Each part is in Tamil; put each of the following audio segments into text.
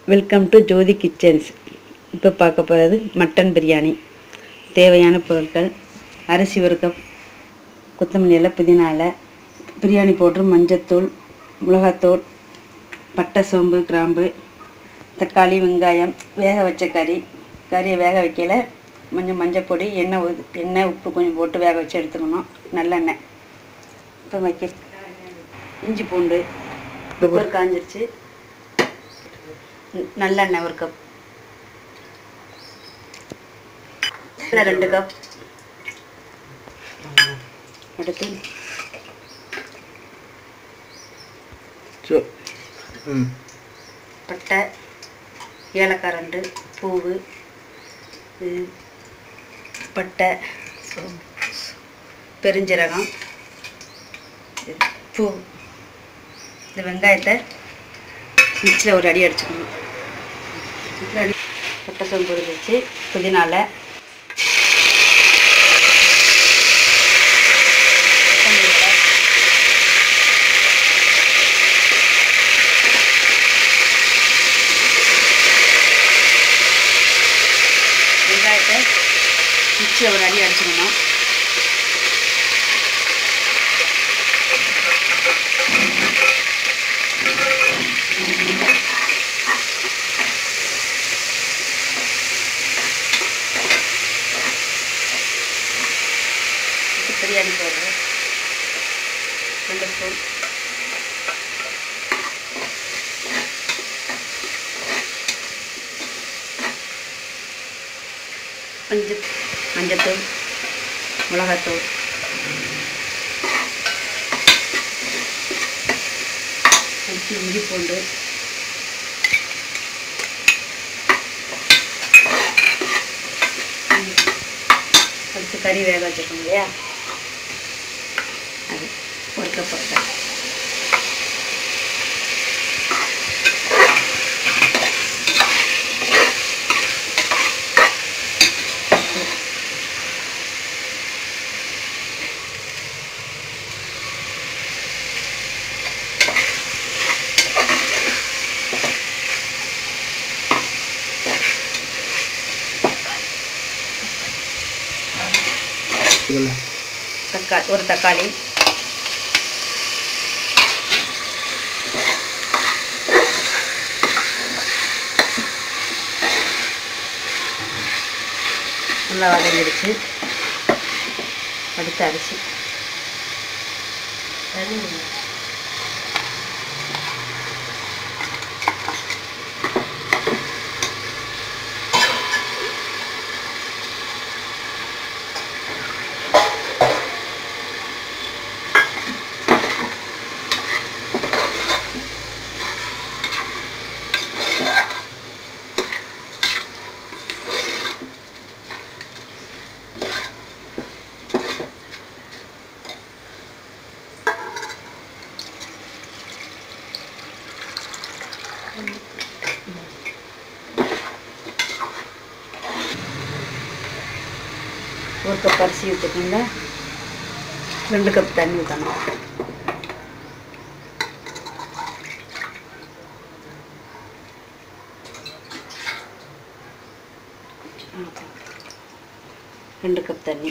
வெல்கம் டு ஜோதி கிச்சன்ஸ் இப்போ பார்க்க போகிறது மட்டன் பிரியாணி தேவையான பொருட்கள் அரிசி ஒரு கப் கொத்தமல்லி இலை புதினா இலை பிரியாணி பவுட்ரு மஞ்சத்தூள் மிளகாத்தூள் பட்டை சோம்பு கிராம்பு தக்காளி வெங்காயம் வேக வச்ச கறி கறியை வேக வைக்கல கொஞ்சம் மஞ்சள் பொடி எண்ணெய் ஊது எண்ணெய் உப்பு கொஞ்சம் போட்டு வேக வச்சு எடுத்துக்கணும் நல்லெண்ணெய் இப்போ வைக்க இஞ்சி பூண்டு குக்கர் காஞ்சிருச்சு ந- நல்லெண்ணெய் ஒரு கப் எண்ணெய் ரெண்டு கப் அடுத்து ம் பட்டை ஏலக்காய் ரெண்டு பூவு இது பட்டை பெருஞ்சீரகம் இது பூ இந்த வெங்காயத்தை மிக்சியில் ஒரு அடி அடிச்சுக்கணும் மிக்சியில் அடி பட்டை சோம்பு வச்சு புதினால வெங்காயத்தை மிக்சியில் ஒரு அடி அடிச்சுக்கணும் இது பிரியாணி பவுடர் ரெண்டு ஸ்பூன் மஞ்சள் மஞ்சத்தூள் மிளகாத்தூள் அடுத்து இஞ்சி பூண்டு அடுத்து கறி வேக வச்சுருக்கோம் இல்லையா அது ஒரு கப் போட்டேன் இதில் தக்காளி ஒரு தக்காளி நல்லா வதங்கிடுச்சு அடுத்த அரிசி ஒரு கப் அரிசி ஊற்றிக்கோங்க ரெண்டு கப் தண்ணி ஊற்றணும் ரெண்டு கப் தண்ணி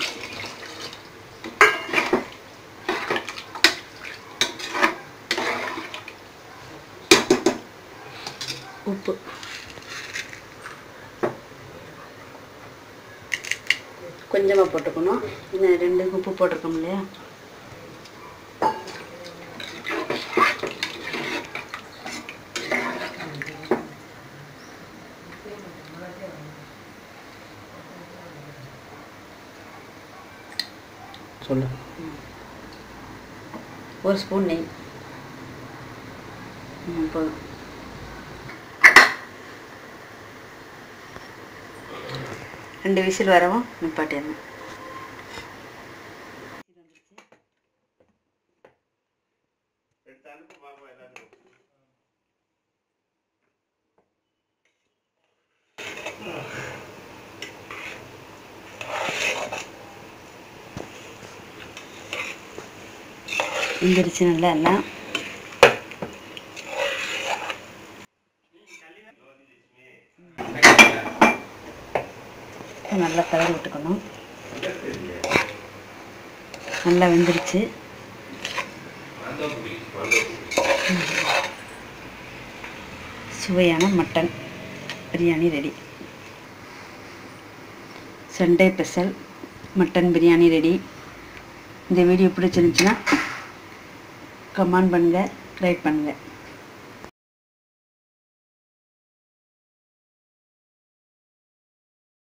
உப்பு கொஞ்சமாக போட்டுக்கணும் இன்னும் ரெண்டு உப்பு போட்டிருக்கோம் இல்லையா சொல்லு ஒரு ஸ்பூன் நெய் ம், போதும் ரெண்டு விசில் வரவும் நிப்பாட்டிடணும் வெந்துருச்சு நல்லா எல்லாம் நல்லா கலரி விட்டுக்கணும் நல்லா வெந்துருச்சு சுவையான mutton biryani ready Sunday special mutton biryani ready இந்த வீடியோ பிடிச்சிருந்துச்சுன்னா கமெண்ட் பண்ணுங்கள் லைக் பண்ணுங்கள்